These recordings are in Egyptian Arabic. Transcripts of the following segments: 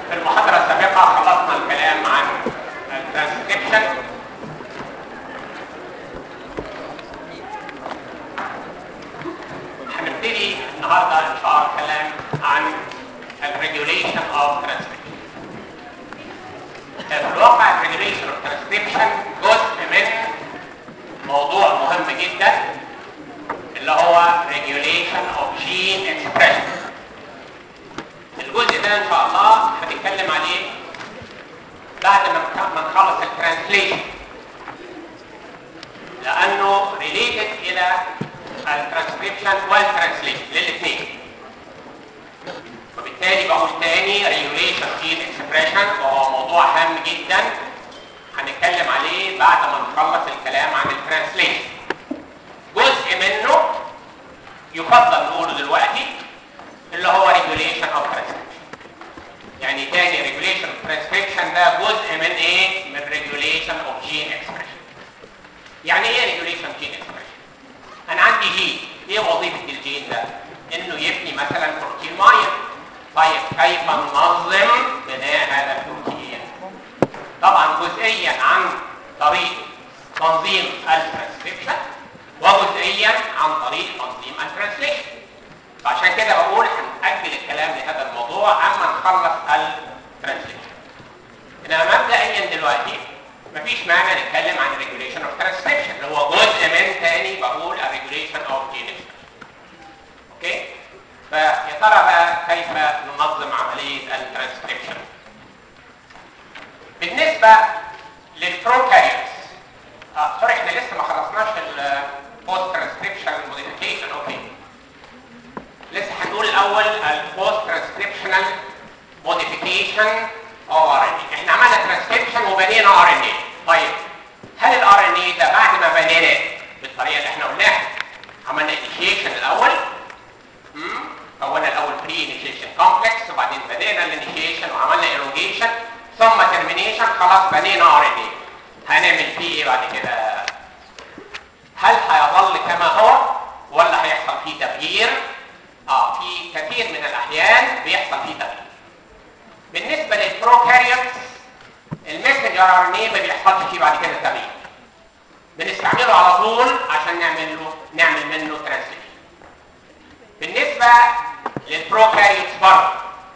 في المحاضرة السابقة خلصنا الكلام عن الترانسكريبشن هنبتدي النهارده ان شاء الله الكلام عن الريجوليشن اوف ترانسكريبشن في الواقع الريجوليشن اوف ترانسكريبشن جزء من موضوع مهم جدا اللي هو regulation of gene expression الجزء ده ان شاء الله هنتكلم عليه بعد ما ما نخلص الترانسليشن لانه ريليتد الى الترانسكريبشن والترانسليشن للاثنين وبالتالي بقول تاني regulation of gene expression وهو موضوع هام جدا هنتكلم عليه بعد ما نخلص الكلام عن الترانسليشن جزء منه يفضل نقوله دلوقتي اللي هو regulation of transcription يعني تاني regulation of transcription ده جزء من ايه من regulation of gene expression يعني ايه regulation of gene expression انا عندي جين ايه وظيفة الجين ده انه يبني مثلا بروتين معين طيب كيف ننظم بناء هذا البروتين طبعا جزئيا عن طريق تنظيم الترانسكريبشن وجزئيا عن طريق تنظيم الترانسليشن فعشان كده بقول هنأجل الكلام لهذا الموضوع اما نخلص الترانسليشن انما مبدئيا دلوقتي مفيش معنى نتكلم عن الريجوليشن اوف ترانسكريبشن اللي هو جزء من تاني بقول الريجوليشن اوف جين اوكي فيا ترى بقى كيف ننظم عمليه الترانسكريبشن بالنسبه للبروكاريوتس اه سوري احنا لسه ما خلصناش البوست ترانسكريبشن موديفيكيشن اوكي لسه هنقول الاول البوست ترانسكريبشنال موديفيكيشن او ار ان احنا عملنا ترانسكريبشن وبنينا ار ان اي طيب هل الار ان اي ده بعد ما بنيناه بالطريقه اللي احنا قلناها عملنا انيشيشن الاول امم كونا الاول بري انيشيشن كومبلكس وبعدين بنينا الانيشيشن وعملنا ايروجيشن ثم ترمينيشن خلاص بنينا ار ان اي هنعمل فيه ايه بعد كده هل هيظل كما هو ولا هيحصل فيه تغيير اه في كثير من الاحيان بيحصل فيه تغيير بالنسبه للبروكاريوتس المسنجر ار ان اي ما بيحصلش فيه بعد كده تغيير بنستعمله على طول عشان نعمل له نعمل منه ترانسليشن بالنسبه للبروكاريوتس برضه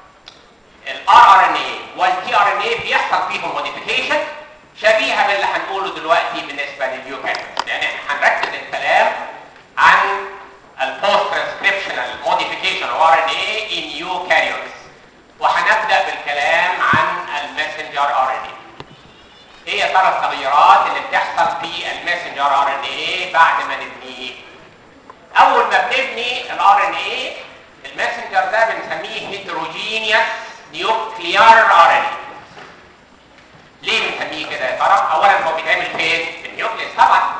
الار ار ان اي والتي ار ان اي بيحصل فيهم موديفيكيشن شبيهه باللي هنقوله دلوقتي بالنسبه لليوكاريوتس لان احنا هنركز الكلام عن البوست ترانسكريبشنال موديفيكيشن او ار ان اي ان يوكاريوتس وهنبدا بالكلام عن الماسنجر ار ان اي ايه يا ترى التغيرات اللي بتحصل في الماسنجر ار ان اي بعد ما نبنيه اول ما بنبني الار ان اي الماسنجر ده بنسميه هيتروجينيوس نيوكليار ار ان اي ليه بنسميه كده يا ترى؟ اولا هو بيتعمل فين؟ في النيوكليس طبعا.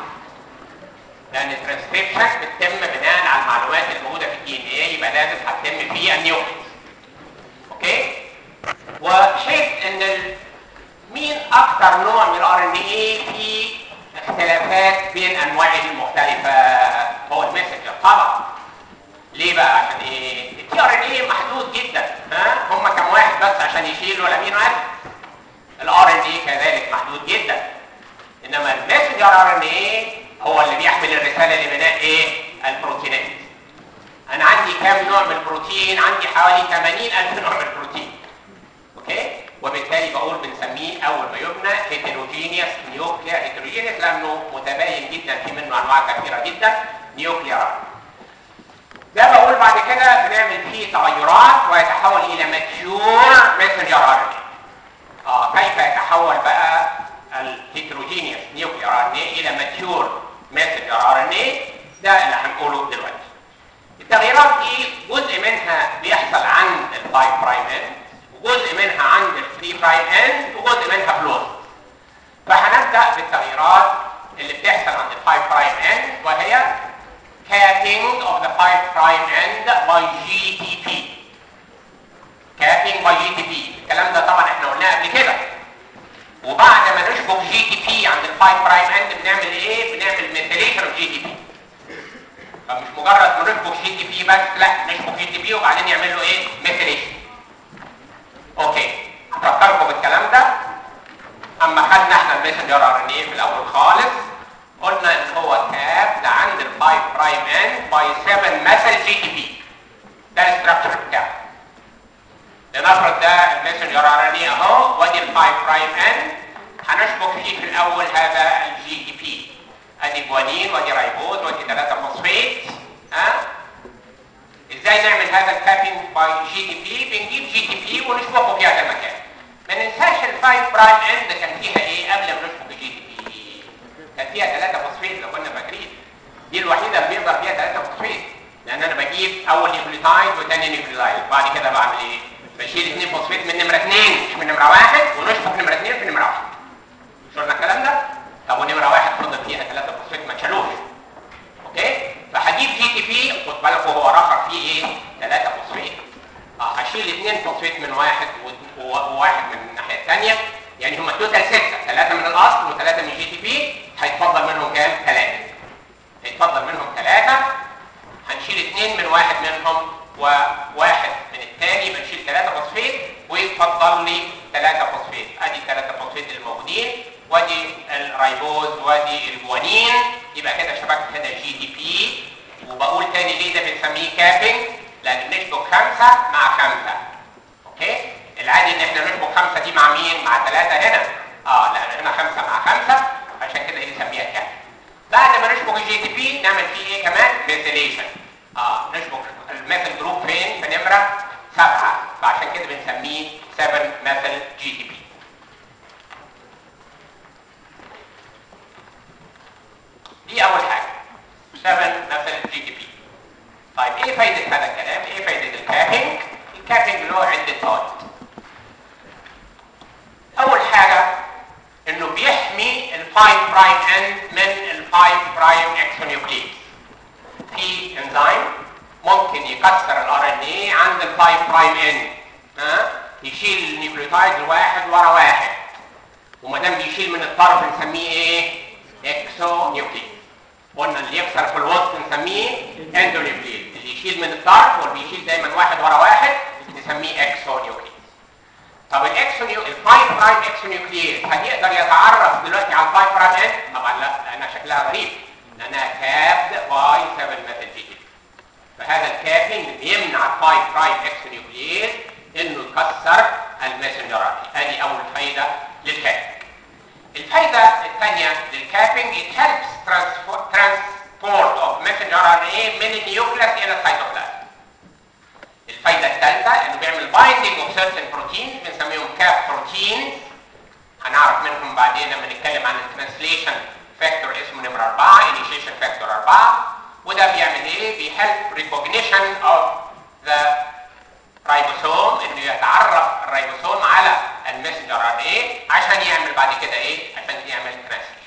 لان الترانسكريبشن بتتم بناء على المعلومات الموجوده في الدي ان ايه يبقى لازم هتتم في النيوكليس. اوكي؟ وحيث ان ال... مين اكثر نوع من الار ان ايه في اختلافات بين انواعه المختلفه هو المسنجر طبعا. ليه بقى؟ عشان ايه؟ التي ار ان ايه محدود جدا ها؟ هم كم واحد بس عشان يشيلوا الامينو اسيد. الار ان اي كذلك محدود جدا انما الماسنجر ار ان اي هو اللي بيحمل الرساله لبناء ايه البروتينات انا عندي كام نوع من البروتين عندي حوالي 80000 نوع من البروتين اوكي وبالتالي بقول بنسميه اول ما يبنى هيتروجينيوس نيوكلير هيتروجينيوس لانه متباين جدا في منه انواع كثيره جدا نيوكلير ده بقول بعد كده بنعمل فيه تغيرات ويتحول الى ماتيور ماسنجر ار ان اي آه كيف يتحول بقى الهيتروجينيوس نيوكلير ار ان اي الى ماتيور ماسنجر ار ان اي ده اللي هنقوله دلوقتي. التغييرات دي جزء منها بيحصل عند ال 5 برايم اند وجزء منها عند ال 3 برايم اند وجزء منها كلوز. فهنبدا بالتغييرات اللي بتحصل عند ال 5 برايم اند وهي capping of the 5 prime end by GTP كابينج باي جي تي بي الكلام ده طبعا احنا قلناه قبل كده وبعد ما نشبك جي تي بي عند ال 5 برايم اند بنعمل ايه بنعمل ميثيليشن اوف جي تي بي فمش مجرد بنشبك جي تي بي بس لا نشبك جي تي بي وبعدين يعمل له ايه ميثيليشن اوكي الميسنجر ار ان اي في الاول خالص قلنا ان هو كاب عند ال 5 برايم اند باي 7 مثل جي تي بي ده الاستراكشر بتاعه لنفرض ده الميسنجر ار ان اي اهو وادي ال 5 برايم اند هنشبك فيه في الاول هذا الجي تي بي ادي جوانين وادي رايبوز وادي 3 فوسفيت ها ازاي نعمل هذا الكابينج باي جي تي بي بنجيب جي تي بي ونشبكه في هذا المكان ما ننساش ال 5 برايم اند كان فيها ايه قبل ما نشبك الجي تي بي كان فيها 3 فوسفيت لو كنا فاكرين دي الوحيده اللي بيقدر فيها 3 فوسفيت لان انا بجيب اول نيوكليوتايد وثاني نيوكليوتايد بعد كده بعمل ايه بشيل 2 فوسفيت من نمره 2 مش من نمره 1 ونشبك نمره 2 في نمره 1 شفنا الكلام ده طب ونمره 1 فضل فيها 3 فوسفيت ما تشالوش اوكي فهجيب جي تي بي خد بالك وهو رخر فيه ايه 3 فوسفيت اه هشيل 2 فوسفيت من واحد و- وواحد من الناحيه الثانيه يعني هم توتال 6 3 من الاصل وثلاثه من جي تي بي هيتفضل منهم كام 3 هيتفضل منهم 3 هنشيل 2 من واحد منهم وواحد من الثاني بنشيل 3 فوسفيت ويتفضل لي 3 فوسفيت ادي 3 فوسفيت اللي موجودين وادي الرايبوز وادي الجوانين يبقى كده شبكت هنا جي دي بي وبقول تاني ليه ده بنسميه كابينج لان بنشبك خمسه مع خمسه اوكي العادي ان احنا نشبك خمسه دي مع مين؟ مع ثلاثه هنا اه لان هنا خمسه مع خمسه عشان كده دي نسميها كابينج بعد ما نشبك الجي تي بي نعمل فيه ايه كمان؟ ميثيليشن اه نشبك الميثل جروب فين؟ في نمره سبعه فعشان كده بنسميه 7 مثل جي تي بي دي اول حاجه 7 مثل جي تي بي طيب ايه فايده هذا الكلام ايه فايده الكابينج الكابينج له عده فوائد اول حاجه انه بيحمي ال 5 برايم اند من ال 5 برايم اكسونيوكليز في انزيم ممكن يكسر الار ان اي عند ال 5 برايم اند ها يشيل النيوكليوتايد الواحد ورا واحد وما دام بيشيل من الطرف نسميه ايه اكسو نيوكليد قلنا اللي يكسر في الوسط نسميه اندو نيوكليد اللي يشيل من الطرف واللي بيشيل دايما واحد ورا واحد نسميه اكسو نيوكليد طب الاكسو نيو الفايف برايم اكسو نيوكليد هل يقدر يتعرف دلوقتي على الفايف برايم اند؟ طبعا لا لانها شكلها غريب لانها كابد باي 7 ميثل جي فهذا الكابينج بيمنع الفايف برايم اكسو نيوكليد انه يكسر الماسنجر ار ادي اول فايده للكابينج الفايده الثانيه للكابينج it helps transfer- transport of messenger RNA من النيوكليس الى السيتوبلازم الفايده الثالثه انه بيعمل binding of certain proteins بنسميهم كاب بروتينز هنعرف منهم بعدين لما نتكلم عن الترانسليشن فاكتور اسمه نمره 4 initiation فاكتور 4 وده بيعمل ايه؟ بيهلب recognition of the رايبوسوم انه يتعرف الرايبوسوم على المسنجر ار ايه عشان يعمل بعد كده ايه عشان يعمل ترانسليشن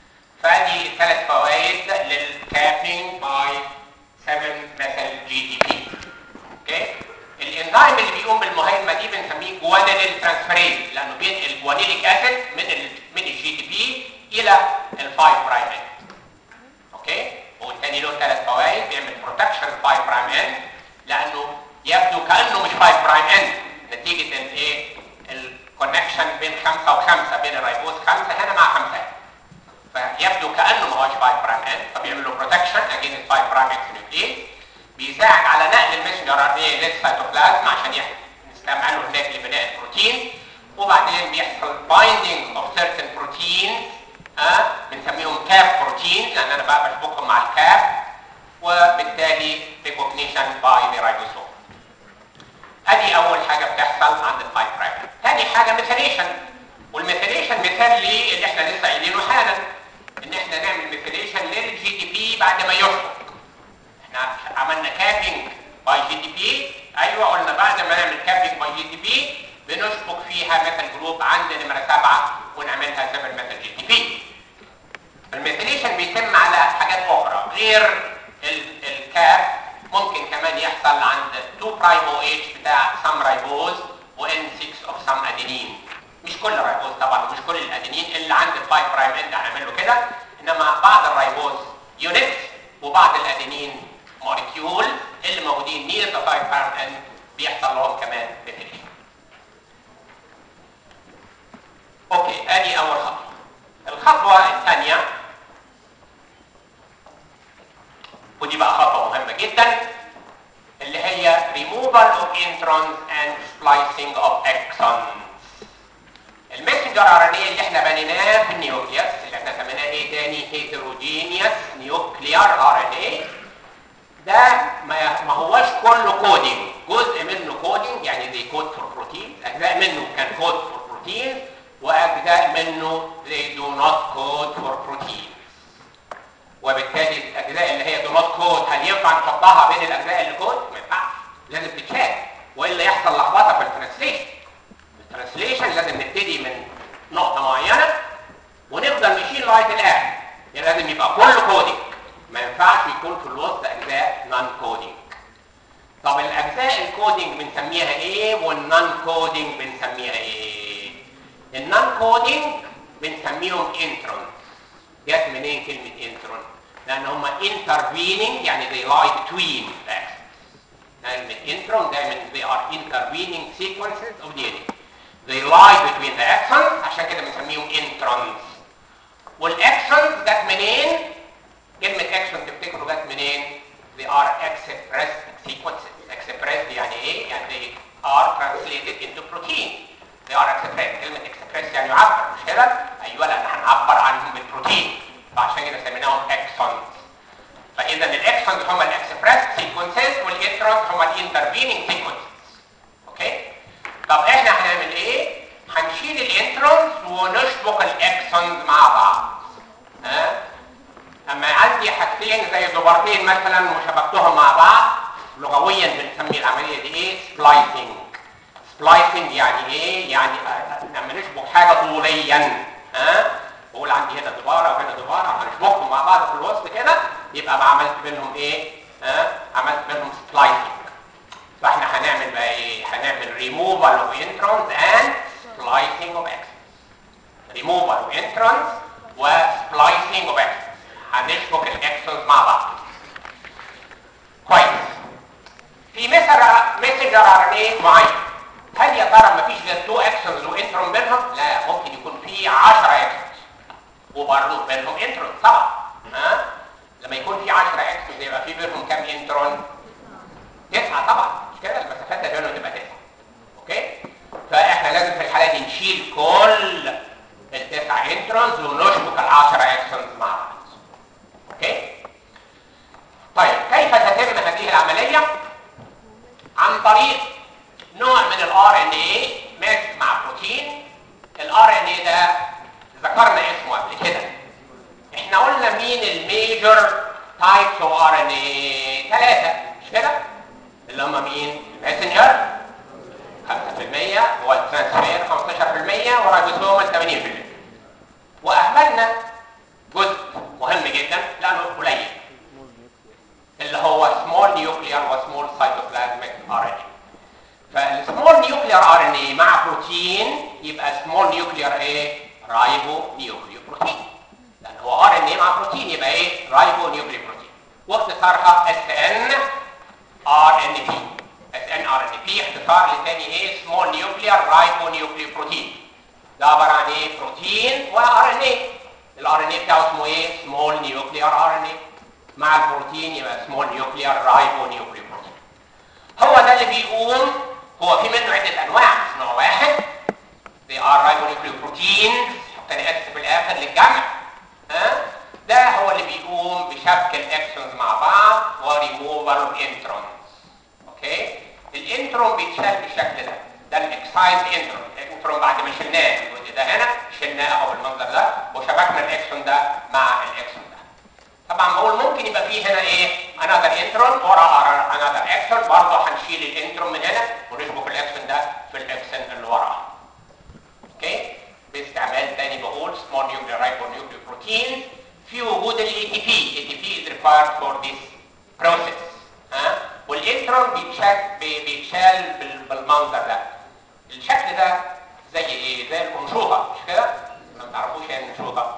فدي ثلاث فوائد للكابينج باي 7 مثل جي دي بي اوكي الانزيم اللي بيقوم بالمهمه دي بنسميه جوانيل ترانسفيريز لانه بينقل جوانيليك اسيد من ال من الجي دي بي الى ال 5 برايم اند اوكي والتاني له ثلاث فوائد بيعمل بروتكشن 5 برايم اند لانه يبدو كانه مش 5 برايم اند نتيجه الايه الكونكشن بين خمسه وخمسه بين الرايبوز خمسه هنا مع خمسه فيبدو كانه ما هوش 5 برايم اند فبيعمل له بروتكشن اجين 5 برايم اكس نيوكليز بيساعد على نقل المسنجر ار ان اي للسيتوبلازم عشان يح- نستعمله هناك لبناء البروتين وبعدين بيحصل بايندينج اوف سيرتن بروتينز اه بنسميهم كاب بروتين لان انا بقى بشبكهم مع الكاب وبالتالي ريكوجنيشن باي ذا رايبوسوم ادي اول حاجه بتحصل عند الفايف برايم تاني حاجه ميثيليشن والميثيليشن مثال ليه اللي احنا لسه قايلينه حالا ان احنا نعمل ميثيليشن للجي دي بي بعد ما يشبك احنا عملنا كابينج باي جي دي بي ايوه قلنا بعد ما نعمل كابينج باي جي دي بي بنشبك فيها مثل جروب عند نمره سبعه ونعملها 7 مثل جي دي بي الميثيليشن بيتم على حاجات اخرى غير ال- الكاب ممكن كمان يحصل عند 2 برايم او اتش بتاع سام رايبوز وان 6 اوف سام ادينين مش كل رايبوز طبعا ومش كل الادينين اللي عند 5 برايم اند هنعمل له كده انما بعض الرايبوز يونت وبعض الادينين موليكيول اللي موجودين نير ذا 5 برايم اند بيحصل لهم كمان ميثيليشن اوكي ادي اول خطوه introns and splicing of exons المسنجر ار ان اي اللي احنا بنيناه في النيوكليوس اللي احنا سميناه ايه تاني هيتروجينيوس نيوكليار ار ان اي ده ما ما هوش كله كودينج جزء منه كودينج يعني زي كود فور بروتين اجزاء منه كان كود فور بروتين واجزاء منه they do not code for proteins وبالتالي الاجزاء اللي هي do not code هل ينفع نحطها بين الاجزاء اللي كود ما ينفعش لازم تتشال والا يحصل لخبطه في الترانسليشن الترانسليشن لازم نبتدي من نقطه معينه ونفضل ماشيين لغايه الاخر يعني لازم يبقى كله كودينج ما ينفعش يكون في الوسط اجزاء نون كودينج طب الاجزاء الكودينج بنسميها ايه والنون كودينج بنسميها ايه النون كودينج بنسميهم انترون جت منين كلمه انترون لان هم intervening يعني they lie between the axons كلمه انترون دايما they are intervening sequences of DNA they lie between the axons عشان كده بنسميهم introns والاكسونز جت منين كلمة اكسون تفتكروا جت منين؟ they are expressed sequences. expressed يعني ايه؟ يعني they are translated into protein. they are expressed. كلمة expressed يعني يعبر مش كده؟ ايوه لان هنعبر عنهم بالبروتين. فعشان كده سميناهم اكسونز. فاذا الاكسونز هم الاكسبريس سيكونسز والانترونز هم الانترفيننج سيكونسز. اوكي؟ طب احنا هنعمل ايه؟ هنشيل الانترونز ونشبك الاكسونز مع بعض. ها؟ اما عندي حاجتين زي دبرتين مثلا وشبكتهم مع بعض لغويا بنسمي العمليه دي ايه سبلايسنج سبلايسنج يعني ايه يعني لما نشبك حاجه طوليا ها بقول عندي هنا دباره وهنا دباره هنشبكهم مع بعض في الوسط كده يبقى ما عملت بينهم ايه ها عملت بينهم سبلايسنج فاحنا هنعمل بقى ايه هنعمل ريموفال اوف انترونز اند سبلايسنج اوف اكسس ريموفال اوف انترونز وسبلايسنج اوف اكسس هنشبك الاكسونز مع بعض كويس في ميسنجر ار ان اي معين هل يا ترى مفيش غير تو اكسونز وانترون بينهم لا ممكن يكون في 10 اكسونز وبرضه بينهم انترون طبعا ها لما يكون في 10 اكسونز يبقى في بينهم كام انترون تسعه طبعا مش كده المسافات اللي بينهم تبقى تسعه اوكي فاحنا لازم في الحاله دي نشيل كل التسع انترونز ونشبك ال10 اكسونز مع بعض اوكي طيب كيف تتم هذه العمليه عن طريق نوع من الار ان اي ماسك مع بروتين الار ان اي ده ذكرنا اسمه قبل كده احنا قلنا مين الميجر تايبس اوف ار ان اي ثلاثه مش كده اللي هم مين الماسنجر 5% والترانسفير 15% والرايبوسوم 80% واهملنا جزء مهم جدا لانه قليل اللي هو سمول نيوكليار وسمول سايتوبلازميك ار ان اي فالسمول نيوكليار ار ان اي مع بروتين يبقى سمول نيوكليار ايه رايبو نيوكليو بروتين لان هو ار ان اي مع بروتين يبقى ايه رايبو نيوكليو بروتين واختصارها اس ان ار ان بي اس ان ار ان بي اختصار لتاني ايه سمول نيوكليار رايبو نيوكليو بروتين ده عباره عن ايه بروتين وار ان اي الار ان اي بتاعه اسمه ايه سمول نيوكليار ار ان اي مع البروتين يبقى سمول نيوكليار رايبو نيوكليو بروتين هو ده اللي بيقوم هو في منه عده انواع مش نوع واحد they are ribonucleoproteins تاني اكس في الاخر للجمع ها ده هو اللي بيقوم بشبك الاكسونز مع بعض وريموفال اوف انترونز اوكي الانترون بيتشال بالشكل ده ده الاكسايد انترون الانترون بعد ما شلناه الجزء ده هنا شلناه اهو بالمنظر ده وشبكنا الاكسون ده مع الاكسون ده طبعا بقول ممكن يبقى فيه هنا ايه انذر انترون ورا انذر اكسون برضه هنشيل الانترون من هنا ونشبك الاكسون ده في الاكسون اللي وراه اوكي باستعمال تاني بقول small nuclear ribonucleoproteins في وجود الاي تي بي اي تي بي is required for this process ها والانترون بيتشال بيتشال بال- بالمنظر ده الشكل ده زي ايه زي الانشوطه مش كده ما تعرفوش ايه الانشوطه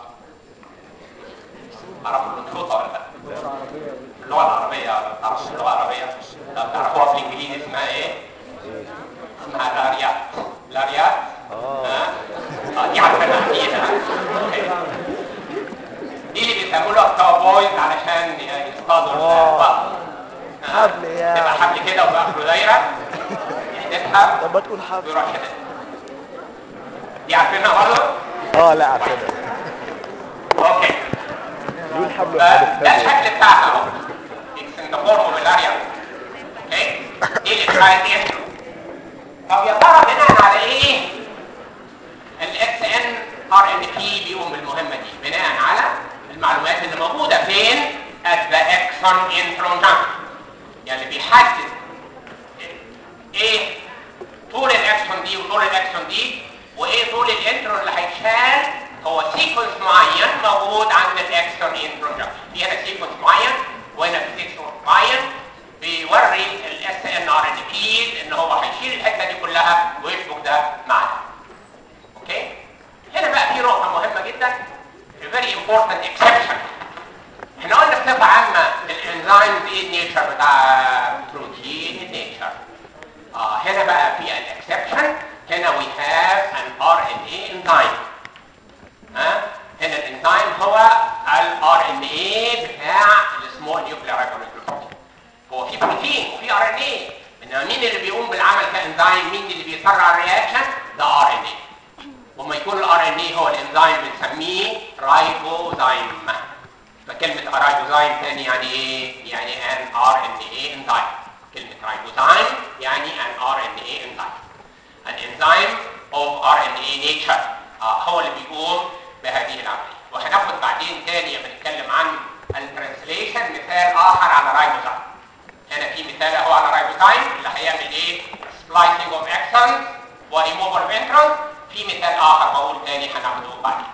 تعرفوا الانشوطه ولا لا اللغه العربيه ولا تعرفوا اللغه العربيه لو تعرفوها بالانجليزي اسمها ايه اسمها لاريات لاريات ها اه دي عارفينها اكيد ها أوكي. دي اللي بيسموا له كاوبويز علشان يصطادوا آه. البقر ها؟ حبل يعني. تبقى حبل كده وفي اخره دايره يعني ده يشوفها طب ما تقول حرف ويروح كده دي عارفينها برضه؟ اه لا عارفين اوكي يقول حبل ده وحدك ده الشكل بتاعها اهو اتس ان ذا فورم بالاريا اوكي دي اللي بتاعت انترو طب يا ترى بناء على ايه الاكس ان ار ان بي بيقوم بالمهمه دي بناء على المعلومات اللي موجوده فين at the exon intron junction يعني بيحدد ايه طول الاكسون دي وطول الاكسون دي وايه طول الانترون اللي هيتشال هو سيكونس معين موجود عند الاكسون انترون جنكشن في هنا سيكونس معين وهنا في سيكونس معين بيوري الاس ان ار ان بي ان هو هيشيل الحته دي كلها ويشبك ده مع ده اوكي هنا بقى في نقطه مهمه جدا a very important exception احنا قلنا بصفه عامه الانزيمز ايه النيتشر بتاع بروتين النيتشر آه هنا بقى في الاكسبشن هنا we have an RNA enzyme ها هنا الانزيم هو ال RNA بتاع السمول نيوكلير رايبونيوكليك هو في بروتين وفي RNA انما مين اللي بيقوم بالعمل كانزيم مين اللي بيسرع الرياكشن ده RNA وما يكون ال RNA هو الانزيم بنسميه رايبوزايم فكلمة رايبوزايم تاني يعني ايه؟ يعني an RNA enzyme كلمة رايبوزايم يعني an RNA enzyme an enzyme of RNA nature آه هو اللي بيقوم بهذه العملية وهناخد بعدين تاني لما نتكلم عن الترانسليشن مثال آخر على رايبوزايم هنا في مثال اهو على رايبوزايم اللي هيعمل ايه؟ splicing of exons وريموفر of introns في مثال آخر بقول تاني هناخده بعدين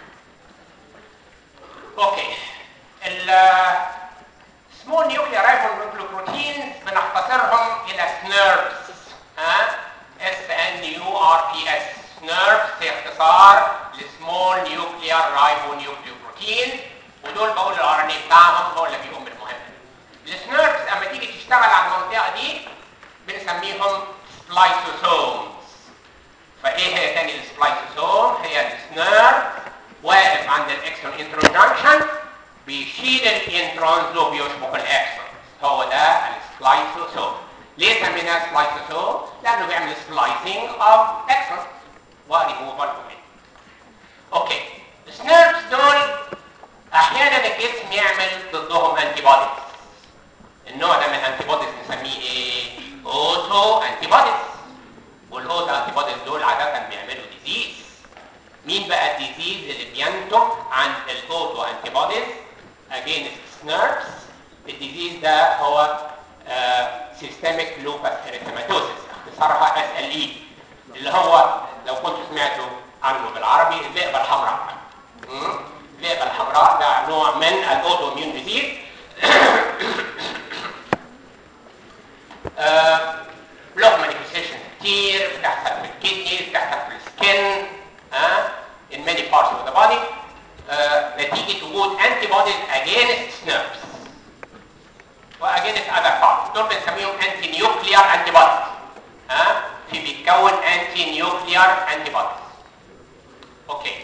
اوكي ال small nuclear ribonucleoproteins بنختصرهم الى SNRPs ها S N U R P S SNRPs هي اختصار لسمول نيوكليار رايبونيوكليوبروتين ودول بقول الار ان اي بتاعهم هو اللي بيقوم بالمهمه السنيربس اما تيجي تشتغل على المنطقه دي بنسميهم سبلايسوسومز فايه هي تاني السبلايسوسوم هي السنيرب واقف عند الاكسون انترون جانكشن بيشيل الانترونز وبيشبك الاكسون هو ده السبلايسوسوم ليه سميناه سبلايسوسوم لانه بيعمل سبلايسنج اوف اكسون وريموفال اوف اوكي السنيربس دول احيانا الجسم يعمل ضدهم انتي بوديز النوع ده من الانتي بوديز نسميه ايه اوتو انتي بوديز والاوتو انتي بوديز دول عاده بيعملوا ديزيز مين بقى الديزيز اللي بينتج عن الاوتو انتي بوديز اجينست سنيربس الديزيز ده هو سيستميك لوبس اريثماتوسيس اختصارها اس ال اي اللي هو لو كنتوا سمعتوا عنه بالعربي الذئبه الحمراء مم؟ الذئبه الحمراء ده نوع من الاوتو اميون ديزيز له مانيفستيشن كتير بتحصل في الكدني بتحصل في السكن ها in many parts of the body آه، نتيجة وجود انتي بوديز against nerves واجينست other parts دول بنسميهم انتي نيوكليار انتي بوديز ها في بيتكون انتي نيوكليار انتي بوديز اوكي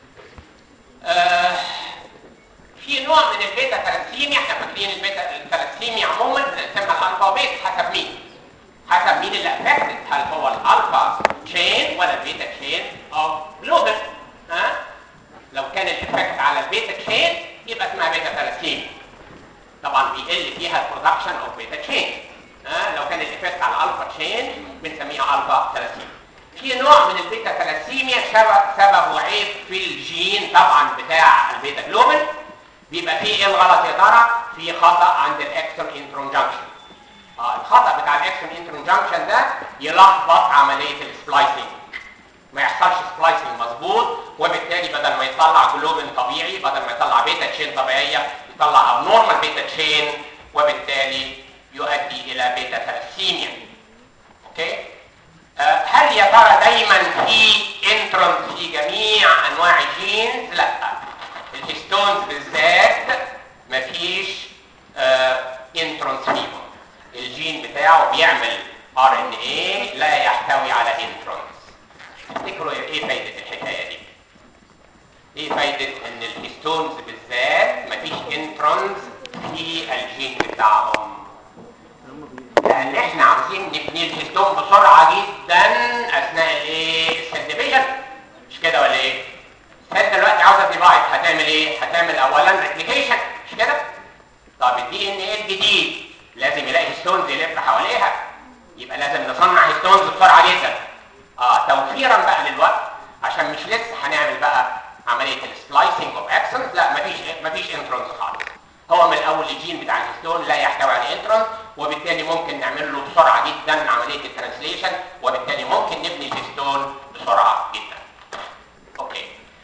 آه في نوع من البيتا ثلاثيميا احنا فاكرين البيتا الثلاثيميا عموما بنقسمها الالفا وبيتا حسب مين حسب مين اللي افكتد هل هو الالفا تشين ولا البيتا تشين اوف جلوبال ها لو كان الافكت على البيتا تشين يبقى اسمها بيتا ثلاثيميا طبعا بيقل فيها البرودكشن اوف بيتا تشين ها لو كان الافكت على الالفا تشين بنسميها الفا ثلاثيميا في نوع من البيتا ثلاثيميا سببه عيب في الجين طبعا بتاع البيتا جلوبال بيبقى فيه ايه الغلط يا ترى في خطا عند الاكسون انترون جانكشن اه الخطا بتاع الاكسون انترون جانكشن ده يلخبط عمليه السبلايسنج ما يحصلش سبلايسنج مظبوط وبالتالي بدل ما يطلع جلوبين طبيعي بدل ما يطلع بيتا تشين طبيعيه يطلع ابنورمال بيتا تشين وبالتالي يؤدي الى بيتا ثلاثيميا اوكي آه هل يا ترى دايما في انترونز في جميع انواع الجينز لا الهيستونز بالذات مفيش انترونز فيهم الجين بتاعه بيعمل ار ان اي لا يحتوي على انترونز تفتكروا ايه فايده الحكايه دي ايه فايده ان الهيستونز بالذات مفيش انترونز في الجين بتاعهم لان احنا عاوزين نبني بنبني الهيستون بسرعه جدا اثناء الايه السيل ديفيجن مش كده ولا ايه السيل دلوقتي عاوزه ديفايد هتعمل ايه هتعمل اولا ريبليكيشن مش كده طب الدي ان ايه الجديد لازم يلاقي هيستونز يلف حواليها يبقى لازم نصنع هيستونز بسرعه جدا اه توفيرا بقى للوقت عشان مش لسه هنعمل بقى عمليه السلايسنج اوف اكسنز لا مفيش مفيش انترونز خالص هو من الاول الجين بتاع الهيستون لا يحتوي على انترونز وبالتالي ممكن نعمل له بسرعه جدا عمليه الترانسليشن وبالتالي ممكن نبني الهيستون بسرعه جدا اوكي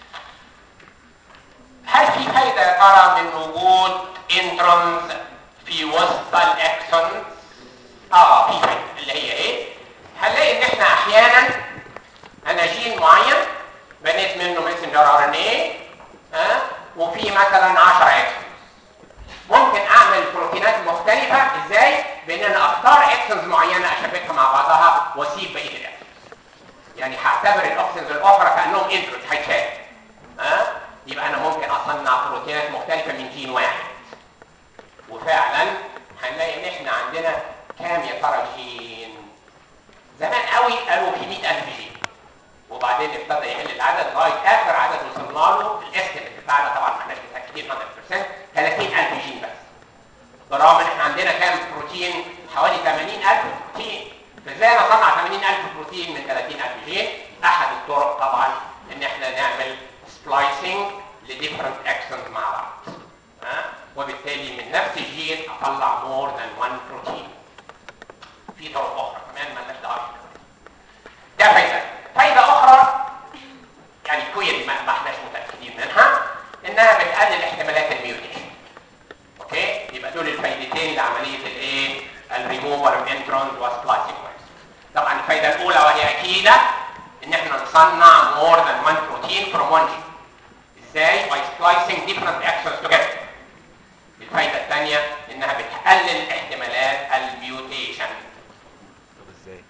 هل في فايده يا ترى من وجود انترونز في وسط الاكسونز اه في فايده اللي هي ايه هنلاقي ان احنا احيانا انا جين معين بنيت منه ماسنجر ار ان ايه ها وفي مثلا 10 اكسونز ممكن اعمل بروتينات مختلفه ازاي بان انا اختار اكسونز معينه اشبكها مع بعضها واسيب بقيه الاكسونز يعني هعتبر الاكسونز الاخرى كانهم انترونز هيتشال ها يبقى انا ممكن اصنع بروتينات مختلفه من جين واحد وفعلا هنلاقي ان احنا عندنا كام يا ترى جين زمان قوي قالوا في 100000 جين وبعدين ابتدى يقل العدد لغايه اخر عدد وصلنا له الاستيميت بتاعنا طبعا ما احناش متاكدين 100% 30000 جين بس بالرغم ان احنا عندنا كام بروتين حوالي 80000 بروتين فازاي نصنع 80000 بروتين من 30000 جين احد الطرق طبعا ان احنا نعمل سبلايسنج لديفرنت اكسونز مع بعض ها وبالتالي من نفس الجين اطلع مور ذان 1 بروتين في طرق اخرى كمان مالناش دعوه بيها. ده فايده فايده اخرى يعني كويس ما ما احناش متاكدين منها انها بتقلل احتمالات الميوتيشن اوكي يبقى دول الفايدتين لعمليه الايه الريموفال اوف انترونز وسبلايسنج طبعا الفايده الاولى وهي اكيده ان احنا نصنع مور ذان 1 بروتين فروم 1 جين ازاي by splicing different axons together الفايده الثانيه انها بتقلل احتمالات الميوتيشن طب ازاي؟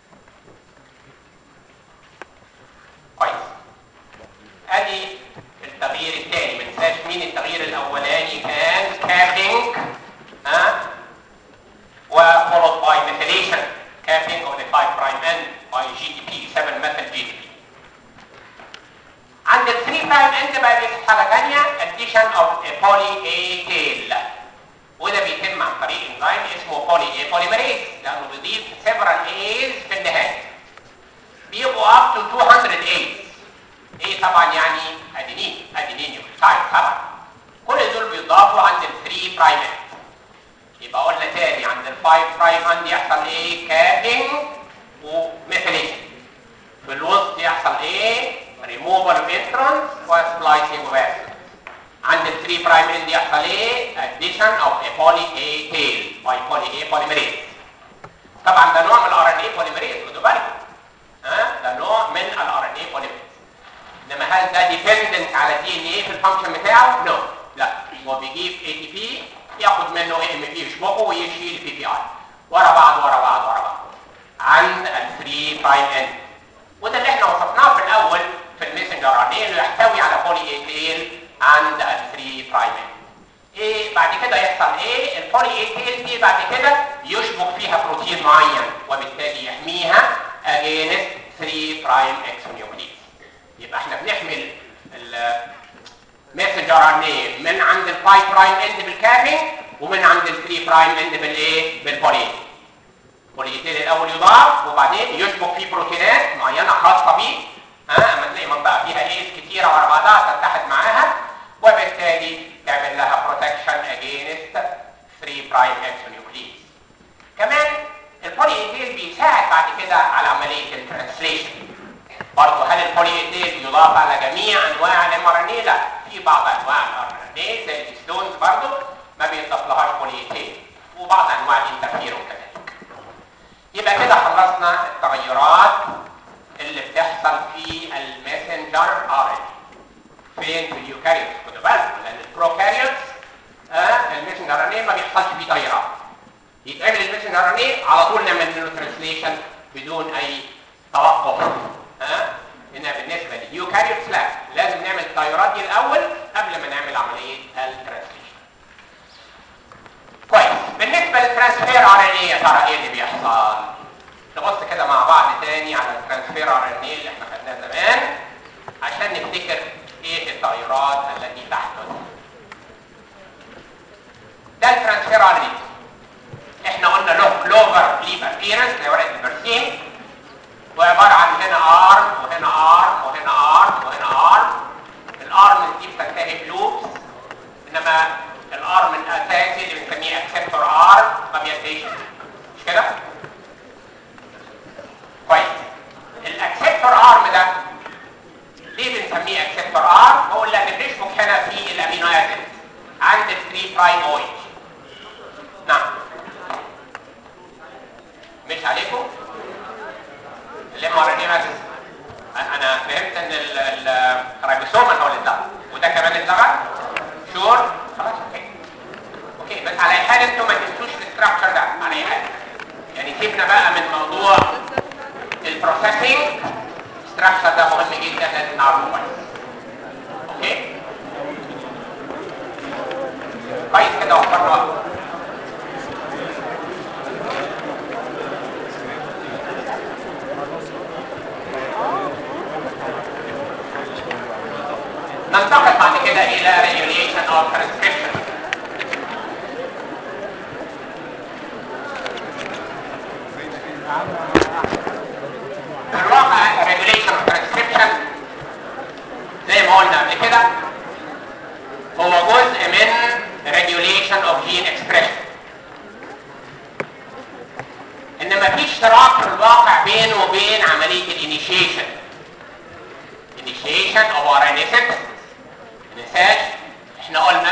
كويس ادي التغيير الثاني ما ننساش مين التغيير الاولاني كان كابينج ها وفولود باي ميثيليشن كابينج اوف ذا 5 برايم اند باي جي دي بي 7 ميثيل جي دي بي عند ال 3 برايم اند بقى بيحصل حاجه ثانيه addition of a poly A tail وده بيتم عن طريق انزيم اسمه بولي اي بوليمريز لانه بيضيف several A's في النهايه بيبقوا up to 200 A's ايه طبعا يعني ادينين ادينين نيوكليوتايد طبعا كل دول بيضافوا عند ال 3 برايم اند يبقى قلنا تاني عند ال 5 برايم اند يحصل ايه كابينج وميثيليشن في الوسط يحصل ايه ريموفال اوف انترونز وسبلايسنج اوف عند ال 3 برايم اند يحصل ايه addition of a poly A tail by poly A polymerase طبعا ده نوع من الار ان اي بوليمريز خدوا بالكم ها ده نوع من الار ان اي بوليمريز انما هل ده ديبندنت على دي ان ايه في الفانكشن بتاعه؟ نو لا هو بيجيب اي تي بي ياخد منه اي ام بي يشبكه ويشيل بي بي اي ورا بعض ورا بعض ورا بعض عند ال 3 برايم اند وده اللي احنا وصفناه في الاول في الميسنجر ار ان اي انه يحتوي على بولي اي تيل عند ال 3 برايم اند ايه بعد كده يحصل ايه البولي اي تيل دي بعد كده يشبك فيها بروتين معين وبالتالي يحميها اجينست 3 برايم اكسونيوكليز يبقى احنا بنحمل المسنجر ار ان اي من عند ال 5 برايم اند بالكابينج ومن عند ال 3 برايم اند بالايه بالبولي بوليتيل الاول يضاف وبعدين يشبك فيه بروتينات معينه خاصه بيه ها اما تلاقي منطقه فيها ايز كتيره ورا بعضها تتحد معاها وبالتالي تعمل لها بروتكشن اجينست 3 برايم اكسونيوكليز كمان البوليتيل بيساعد بعد كده على عمليه الترانسليشن برضه هل البوليتيل يضاف على جميع انواع الام ار ان اي؟ لا في بعض انواع الار ان اي زي الستونز برضه ما بيضاف لهاش بوليتيل وبعض انواع الانترفيرون كذلك يبقى كده خلصنا التغيرات اللي بتحصل في الماسنجر ار ان فين في اليوكاريوتس خدوا بالكم لان البروكاريوتس آه الماسنجر ار ان ما بيحصلش فيه تغيرات يتعمل الماسنجر ار ان على طول نعمل له ترانسليشن بدون اي توقف ها آه؟ هنا بالنسبه لليوكاريوتس لا لازم نعمل التغيرات دي الاول قبل ما نعمل عمليه الترانسليشن كويس بالنسبه للترانسفير ار ان ايه يا ترى ايه اللي بيحصل نبص ان ايه اللي احنا خدناه زمان عشان نفتكر ايه التغيرات التي تحدث ده الترانسفير ار ان احنا قلنا له كلوفر ليف ابيرنس زي ورقه البرسيم وعباره عن هنا ارم وهنا ارم وهنا ارم وهنا ارم الارم دي بتنتهي بلوبس انما الارم الاساسي اللي بنسميه اكسبتور ارم ما بينتهيش مش كده؟ كويس الاكسبتور ارم ده ليه بنسميه اكسبتور ارم؟ بقول لان بنشبك هنا في الامينو اسيد عند ال 3 برايم او اتش نعم مش عليكم؟ الام ار ان اي بس انا فهمت ان الرايبوسوم هو اللي اتلغى وده كمان اتلغى شور خلاص اوكي اوكي بس على اي حال انتوا ما تنسوش الاستراكشر ده على اي حال يعني سيبنا بقى من موضوع البروسيسنج الاستراكشر ده مهم جدا لازم نعرفه كويس اوكي كويس كده وفرنا وقت ننتقل بعد كده الى regulation of transcription في الواقع regulation of transcription زي ما قلنا قبل كده هو جزء من regulation of gene expression ان مفيش اشتراك في الواقع بينه وبين عمليه الانيشيشن initiation of RNA synthesis ننساش احنا قلنا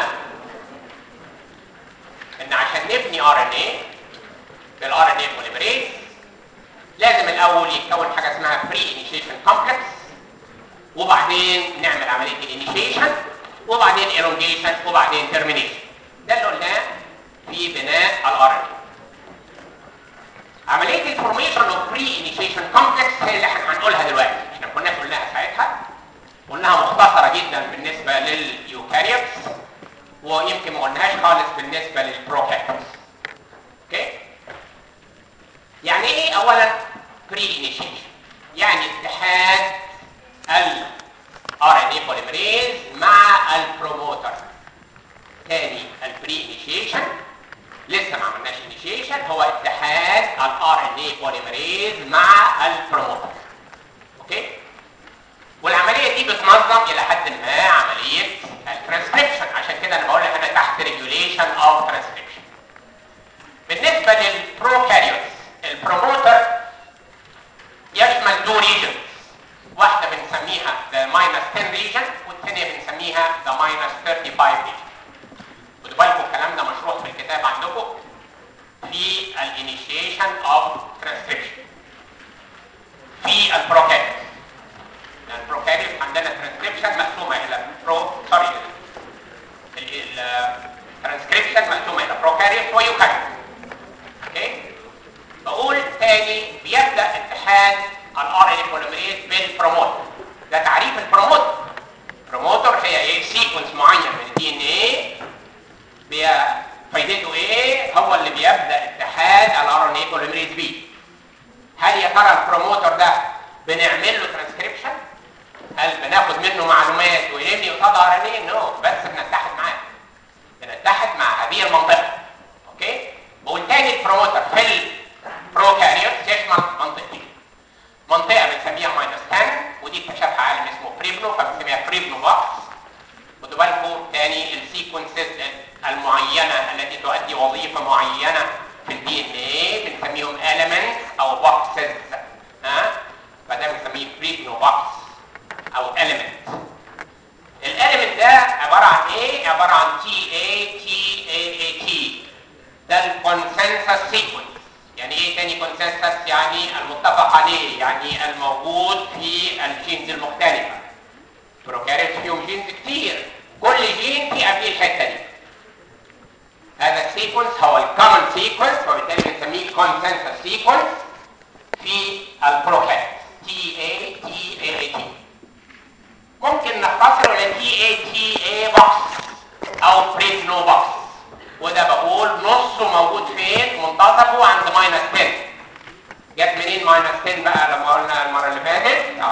ان عشان نبني RNA بالار ان اي بوليمريز لازم الاول يتكون حاجه اسمها بري انيشيشن كومبلكس وبعدين نعمل عمليه الانيشيشن وبعدين ايلونجيشن وبعدين ترمينيشن ده اللي قلناه في بناء الار ان اي عمليه الفورميشن اوف بري انيشيشن كومبلكس هي اللي احنا هنقولها دلوقتي احنا ما كناش قلناها ساعتها قلناها مختصره جدا بالنسبه لليوكاريوتس ويمكن ما قلناهاش خالص بالنسبه للبروكاريوتس اوكي يعني ايه اولا بري انيشيشن يعني اتحاد ال ار ان اي بوليمريز مع البروموتر تاني البري انيشيشن لسه ما عملناش انيشيشن هو اتحاد الار ان اي بوليمريز مع البروموتر اوكي والعمليه دي بتنظم الى حد ما عمليه الترانسكريبشن عشان كده انا بقول لك انا تحت ريجوليشن اوف ترانسكريبشن بالنسبه للبروكاريوتس البروموتر يشمل دو ريجنز واحده بنسميها ذا ماينس 10 ريجن والثانيه بنسميها ذا ماينس 35 ريجن خدوا بالكم الكلام ده مشروح في الكتاب عندكم في الانيشيشن اوف ترانسكريبشن في البروكاريوت البروكاريوت عندنا ترانسكريبشن مقسومه الى برو سوري الترانسكريبشن مقسومه الى بروكاريوت ويوكاريوت اوكي بقول تاني بيبدا اتحاد الار ان بوليمريز بالبروموتر ده تعريف البروموتر البروموتر هي ايه سيكونس معين من الدي ان ايه فايدته ايه هو اللي بيبدا اتحاد الار ان اي بوليمريز بيه هل يا ترى البروموتر ده بنعمل له ترانسكريبشن هل بناخد منه معلومات ونبني قصاد ار ان اي نو بس بنتحد معاه بنتحد مع هذه المنطقه اوكي وبالتالي البروموتر في البروكاريوت يشمل منطقتين منطقه بنسميها ماينس 10 ودي اكتشفها عالم اسمه بريبنو فبنسميها بريبنو بوكس خدوا بالكم تاني السيكونسز المعينه التي تؤدي وظيفه معينه في الدي ان ايه بنسميهم elements او بوكسز ها فده بنسميه بريبنو بوكس او element الاليمنت ده عباره عن ايه عباره عن تي اي تي اي اي تي ده الكونسنسس سيكونس يعني ايه تاني كونسنسس يعني المتفق عليه يعني الموجود في الجينز المختلفه بروكاريوت فيهم جينز كتير كل جين في قبليه الحته دي هذا السيكونس هو الكومن سيكونس وبالتالي بنسميه كونسنسس سيكونس في البروكاريوت تي اي تي اي اي تي ممكن نختصره الى تي اي تي اي بوكس او بريزنو بوكس وده بقول نصه موجود فين منتصفه عند ماينس 10 جت منين ماينس 10 بقى لما قلنا المره اللي فاتت اه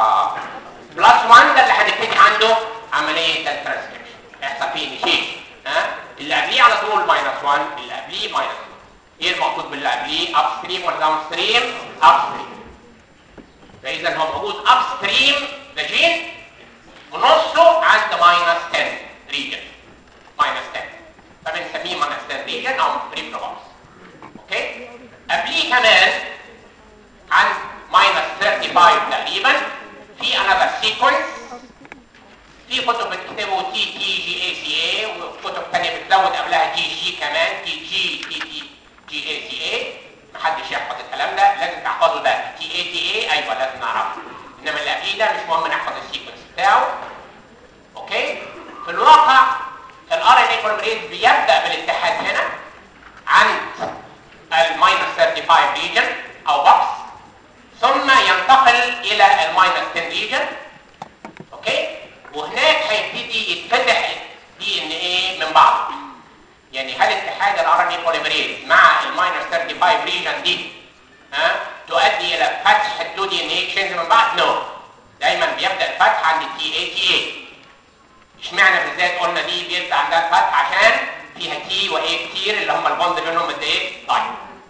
قبليه ماينس ايه المقصود باللي قبليه اب ستريم ولا داون ستريم اب ستريم فاذا هو موجود اب ستريم ده جين ونصه عند ماينس 10 ريجن ماينس 10 فبنسميه ماينس 10 ريجن او بري بروبس اوكي قبليه كمان عند ماينس 35 تقريبا في another sequence في كتب بتكتبه تي تي جي اي سي اي وكتب ثانيه بتزود قبلها جي جي كمان تي جي تي تي جي اي سي اي محدش يحفظ الكلام ده لازم تحفظه ده تي اي تي اي ايوه لازم نعرفه انما اللي قبليه ده مش مهم نحفظ السيكونس بتاعه اوكي في الواقع الار ان اي بوليمريز بيبدا بالاتحاد هنا عند الماينس 35 ريجن او بوكس ثم ينتقل الى الماينس 10 ريجن اوكي وهناك هيبتدي يتفتح دي ان ايه من بعض يعني هل اتحاد الار ان اي بوليمريز مع الماينس 35 ريجن دي ها تؤدي الى فتح الدو دي ان اي تشينج من بعض نو no. دايما بيبدا الفتح عند تي اي تي اي اشمعنى بالذات قلنا دي بيبدا عندها الفتح عشان فيها تي واي كتير اللي هم البوند بينهم قد ايه طيب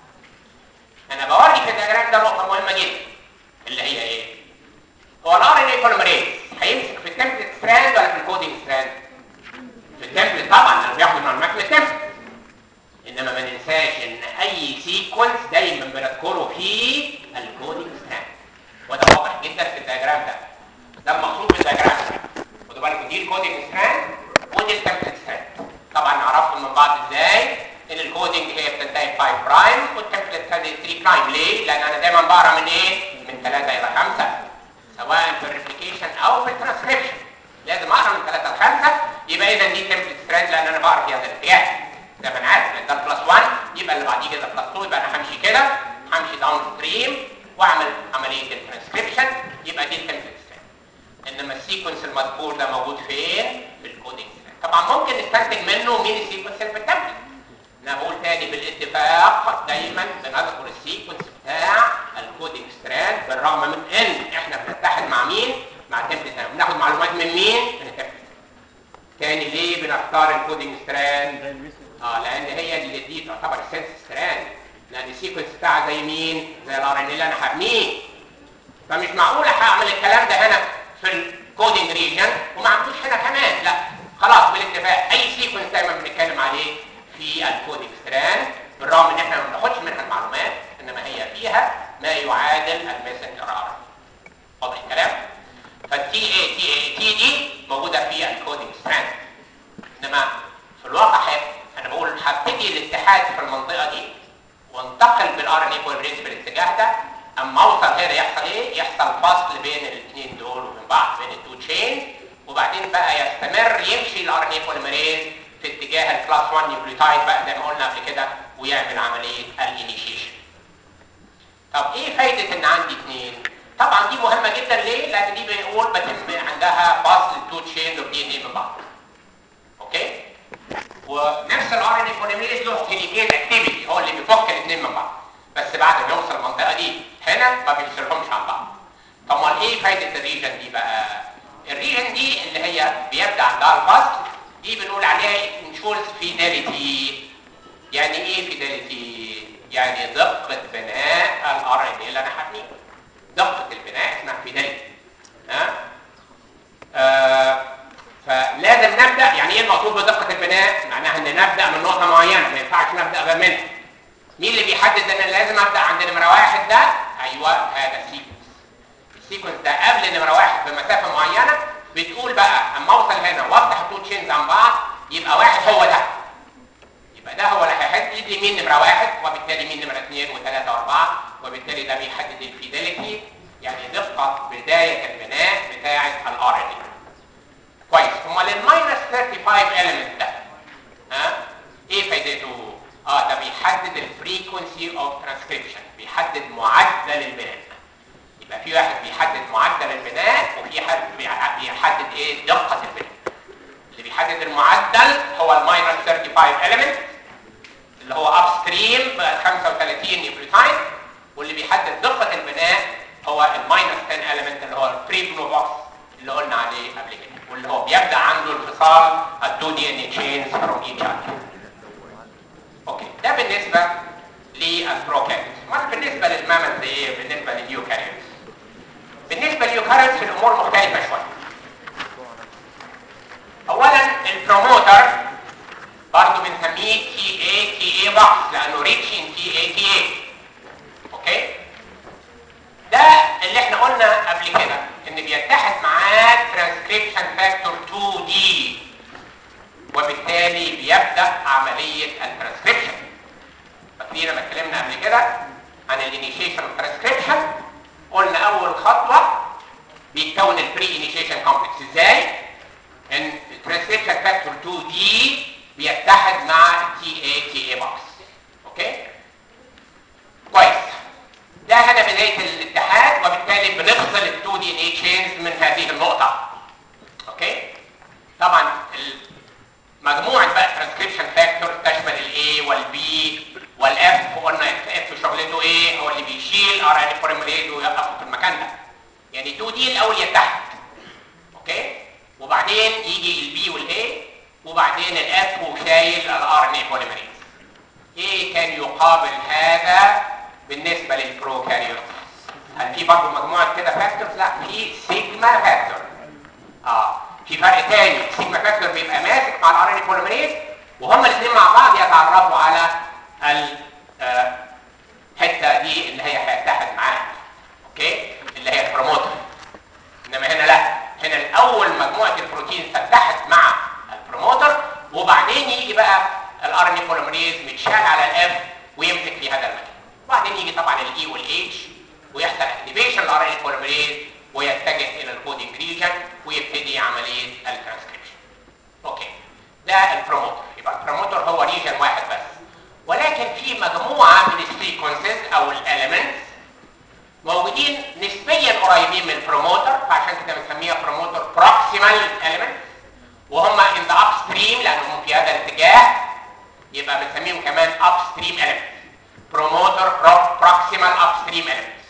انا بوري في الدياجرام ده نقطه مهمه جدا اللي هي ايه هو الار ان اي بوليمريز هيمسك في التمبلت ستراند ولا في الكودينج ستراند في التمبلت طبعا لانه بياخد المعلومات من التمبلت انما ما ننساش ان اي سيكونس دايما بنذكره في الكودينج ستراند وده واضح جدا في الدياجرام ده ده المقصود بالدياجرام ده خدوا بالكم دي الكودينج ستراند ودي التمبلت ستراند طبعا نعرفهم من بعض ازاي ان الكودينج هي بتنتهي 5 برايم والتمبلت بتنتهي 3 برايم ليه؟ لان انا دايما بقرا من ايه؟ من 3 الى 5 سواء في الريبليكيشن او في الترانسكريبشن لازم اقرا من 3 ل 5 يبقى اذا دي تمبلت ستراند لان انا بقرا فيها الاتجاه زي ما انا عارف ان ده بلس 1 يبقى اللي بعديه كده بلس 2 يبقى انا همشي كده همشي داون ستريم واعمل عمليه الترانسكريبشن يبقى دي التمبلت ستراند انما السيكونس المذكور ده موجود فين؟ في الكودينج ستراند طبعا ممكن نستنتج منه مين السيكونس اللي في التمبلت انا بقول تاني بالاتفاق دايما بنذكر السيكونس بتاع الكودينج ستراند بالرغم من ان احنا بنتحد مع مين؟ مع تمبلت بناخد معلومات من مين؟ من التمبلت تاني ليه بنختار الكودينج ستراند؟ اه لان هي اللي دي تعتبر السنس ستراند لان السيكونس بتاعها زي مين؟ زي الار ان اللي انا هبنيه فمش معقول هعمل الكلام ده هنا في الكودينج ريجن وما عملوش هنا كمان لا خلاص بالاتفاق اي سيكونس دايما بنتكلم عليه في الكودينج ستراند بالرغم ان احنا ما بناخدش منها المعلومات انما هي فيها ما يعادل الميسنجر ار واضح الكلام؟ فالتي اي تي اي تي دي موجوده في الكودينج ستراند انما في الواقع حيب. انا بقول هبتدي الاتحاد في المنطقه دي وانتقل بالار ان اي بوليمريز بالاتجاه ده اما اوصل هنا يحصل ايه؟ يحصل فصل بين الاثنين دول وبين بعض بين التو تشين وبعدين بقى يستمر يمشي الار ان اي بوليمريز في اتجاه الكلاس 1 نيوكليوتايد بقى زي ما قلنا قبل كده ويعمل عمليه الانيشيشن. طب ايه فايده ان عندي اثنين؟ طبعا دي مهمه جدا ليه؟ لان دي بنقول بتم عندها فصل التو تشينز اوف دي ان اي من بعض. اوكي؟ ونفس الار ان اي بوليمريز له هيليكيز اكتيفيتي هو اللي بيفك الاثنين من بعض. بس بعد ما يوصل المنطقه دي هنا ما بيفصلهمش عن بعض. طب امال ايه فايده الريجن دي بقى؟ الريجن دي اللي هي بيبدا عندها الفصل دي بنقول عليها انشورس فيداليتي يعني ايه فيداليتي؟ يعني دقه بناء الار ان اللي انا هبنيه. دقه البناء اسمها فيداليتي. ها؟ آه فلازم نبدا يعني ايه المقصود بدقه البناء؟ معناها ان نبدا من نقطه معينه ما ينفعش نبدا بقى منها. مين اللي بيحدد ان انا لازم ابدا عند نمره واحد ده؟ ايوه هذا السيكونس. السيكونس ده قبل نمره واحد بمسافه معينه بتقول بقى اما اوصل هنا وافتح التو تشينز عن بعض يبقى واحد هو ده. يبقى ده هو اللي هيحدد لي مين نمره واحد وبالتالي مين نمره اثنين وثلاثه واربعه وبالتالي ده بيحدد الفيداليتي يعني دقه بدايه البناء بتاعه الار ان كويس امال الماينس 35 element ده ها ايه فايدته؟ اه ده بيحدد الفريكونسي اوف ترانسكريبشن بيحدد معدل البناء يبقى في واحد بيحدد معدل البناء وفي حد بيحدد ايه دقه البناء اللي بيحدد المعدل هو الماينس 35 element اللي هو اب ستريم ب 35 نيوكليوتايد واللي بيحدد دقه البناء هو الماينس 10 element اللي هو البري بلو بوكس اللي قلنا عليه قبل كده واللي هو بيبدا عنده انفصال الدو دي ان تشينز فروم ايتش اذر اوكي ده بالنسبه للبروكاريوتس امال بالنسبه للمامز ايه بالنسبه لليوكاريوتس بالنسبه لليوكاريوتس الامور مختلفه شويه اولا البروموتر برضه بنسميه تي اي تي اي بوكس لانه ريتش ان تي اي تي اي اوكي ده اللي احنا قلنا قبل كده ان بيتحد معاه ترانسكريبشن فاكتور 2 دي وبالتالي بيبدا عمليه الترانسكريبشن فاكرين لما اتكلمنا قبل كده عن الانيشيشن اوف ترانسكريبشن قلنا اول خطوه بيتكون البري انيشيشن كومبلكس ازاي ان الترانسكريبشن فاكتور 2 دي بيتحد مع تي اي تي اي بوكس اوكي كويس ده هنا بدايه الاتحاد وبالتالي بنفصل ال 2 دي ان اي تشينز من هذه النقطه اوكي طبعا مجموعه بقى ترانسكريبشن فاكتور تشمل الاي والبي والاف وقلنا اف شغلته ايه هو اللي بيشيل ار ان بوليمريز ويوقفه في المكان ده يعني 2 دي الاول يتحد اوكي وبعدين يجي البي والاي وبعدين الاف وشايل الار ان بوليمريز ايه كان يقابل هذا بالنسبه للبروكاريوت هل في برضه مجموعه كده فاكتورز لا في سيجما فاكتور اه في فرق تاني سيجما فاكتور بيبقى ماسك مع الار ان بوليمريز وهما الاثنين مع بعض يتعرفوا على الحته دي اللي هي هيتحد معاها اوكي اللي هي البروموتر انما هنا لا هنا الاول مجموعه البروتين تتحد مع البروموتر وبعدين يجي بقى الار ان بوليمريز متشال على الاف ويمسك في هذا المكان وبعدين يجي طبعا الاي والاتش ويحصل اكتيفيشن الار ان بوليمريز ويتجه الى الكودينج ريجن ويبتدي عمليه الترانسكريبشن اوكي ده البروموتر يبقى البروموتر هو ريجن واحد بس ولكن في مجموعه من السيكونسز او الاليمنتس موجودين نسبيا قريبين من البروموتر فعشان كده بنسميها بروموتر بروكسيمال اليمنتس وهم ان ذا اب ستريم لانهم في هذا الاتجاه يبقى بنسميهم كمان اب ستريم اليمنتس بروموتر بروكسيمال اب ستريم اليمنتس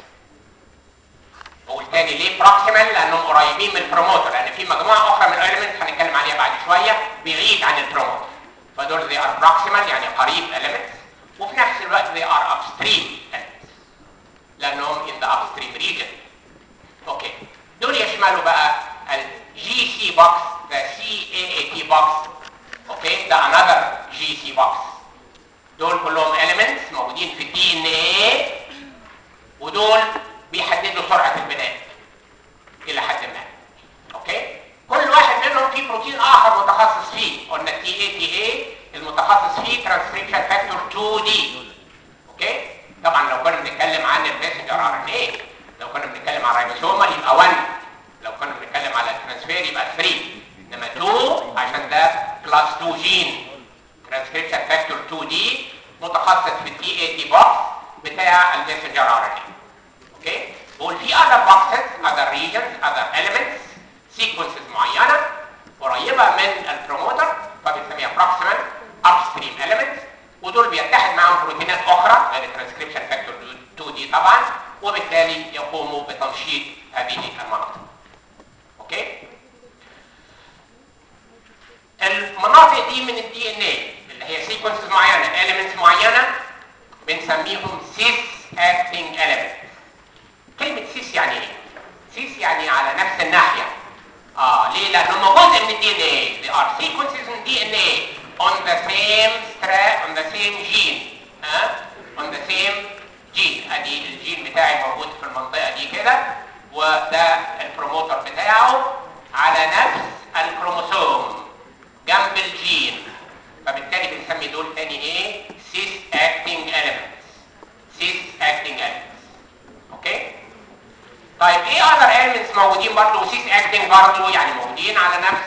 بقول تاني ليه بروكسيمال لانهم قريبين من البروموتر لان في مجموعه اخرى من الاليمنتس هنتكلم عليها بعد شويه بعيد عن البروموتر فدول they are proximal يعني قريب elements وفي نفس الوقت they are upstream elements لانهم in the upstream region اوكي دول يشملوا بقى ال GC box the CAAT box اوكي ده another GC box دول كلهم elements موجودين في الدي ان ايه ودول بيحددوا سرعه البناء الى حد ما اوكي كل واحد منهم فيه بروتين اخر متخصص فيه قلنا تي اي تي اي المتخصص فيه ترانسكريبشن فاكتور 2 دي اوكي طبعا لو كنا بنتكلم عن الماسنجر ار ان اي لو كنا بنتكلم عن الريبوسومال يبقى 1 لو كنا بنتكلم على الترانسفير يبقى 3 انما 2 عشان ده كلاس 2 جين ترانسكريبشن فاكتور 2 دي متخصص في التي اي تي بوكس بتاع الماسنجر ار ان اي اوكي بقول في other boxes other regions other elements sequences معينه قريبه من البروموتر فبنسميها proximal upstream elements ودول بيتحد معاهم بروتينات اخرى غير الترانسكريبشن فاكتور 2 دي طبعا وبالتالي يقوموا بتنشيط هذه المناطق. اوكي؟ المناطق دي من الدي ان اي اللي هي سيكونسز معينه elements معينه بنسميهم سيس acting elements. كلمه سيس يعني ايه؟ سيس يعني على نفس الناحيه اه ليه؟ لانهم جزء من الدي ان اي they are sequences in DNA on the same strand on the same gene ها uh, on the same gene ادي الجين بتاعي موجود في المنطقه دي كده وده البروموتر بتاعه على نفس الكروموسوم جنب الجين فبالتالي بنسمي دول تاني ايه؟ سيس acting elements سيس acting elements اوكي؟ طيب ايه اذر elements موجودين برضه وسيس اكتنج برضه يعني موجودين على نفس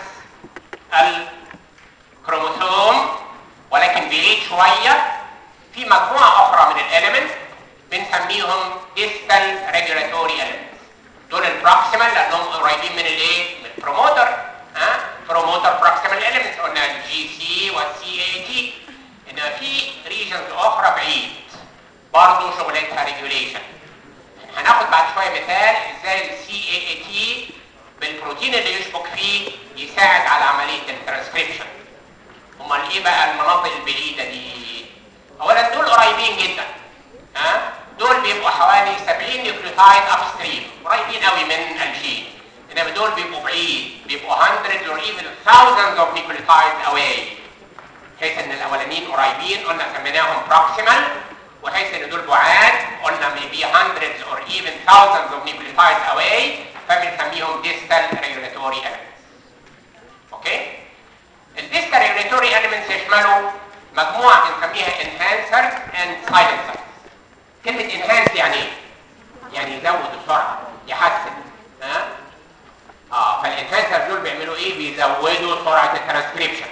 الكروموسوم ولكن بعيد شويه في مجموعه اخرى من الاليمنت بنسميهم distal regulatory elements دول البروكسيمال لانهم قريبين من الايه؟ من البروموتر ها؟ بروموتر بروكسيمال elements قلنا الجي سي والسي اي تي انما في ريجنز اخرى بعيد برضه شغلتها ريجوليشن هناخد بعد شويه مثال ازاي السي اي اي تي بالبروتين اللي يشبك فيه يساعد على عمليه الترانسكريبشن امال ايه بقى المناطق البعيده دي اولا قريبين جدا ها دول بيبقوا حوالي 70 نيوكليوتايد اب ستريم قريبين قوي من الجين انما دول بيبقوا بعيد بيبقوا hundreds or even thousands of nucleotides away حيث ان الاولانيين قريبين قلنا سميناهم proximal وحيث ان دول بعاد قلنا maybe hundreds or even thousands of nucleotides away فبنسميهم distal regulatory elements اوكي الديستا ريجوليتوري elements يشملوا مجموعه بنسميها enhancers and silencers كلمه enhance يعني ايه يعني يزود السرعه يحسن ها اه فالانهانسر دول بيعملوا ايه بيزودوا سرعه الترانسكريبشن